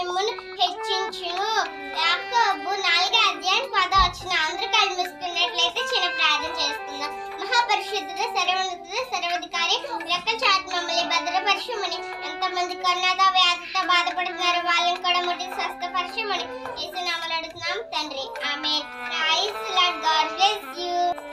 మిమ్మును హెచ్చించును యాకోబు నాలుగో అధ్యాయం పద వచ్చిన అందరూ కళ్ళు మూసుకున్నట్లయితే చిన్న ప్రార్థన చేసుకుందాం మహాపరిశుద్ధుడ సర్వోన్నతుడ సర్వాధికారి రెక్క చాటు మమ్మల్ని భద్రపరచమని ఎంతమంది కన్నాద వ్యాధితో బాధపడుతున్నారు వాళ్ళని కూడా ముట్టి స్వస్థపరచమని యేసు నామములో అడుగుతున్నాం తండ్రి ఆమె praise Lord God bless you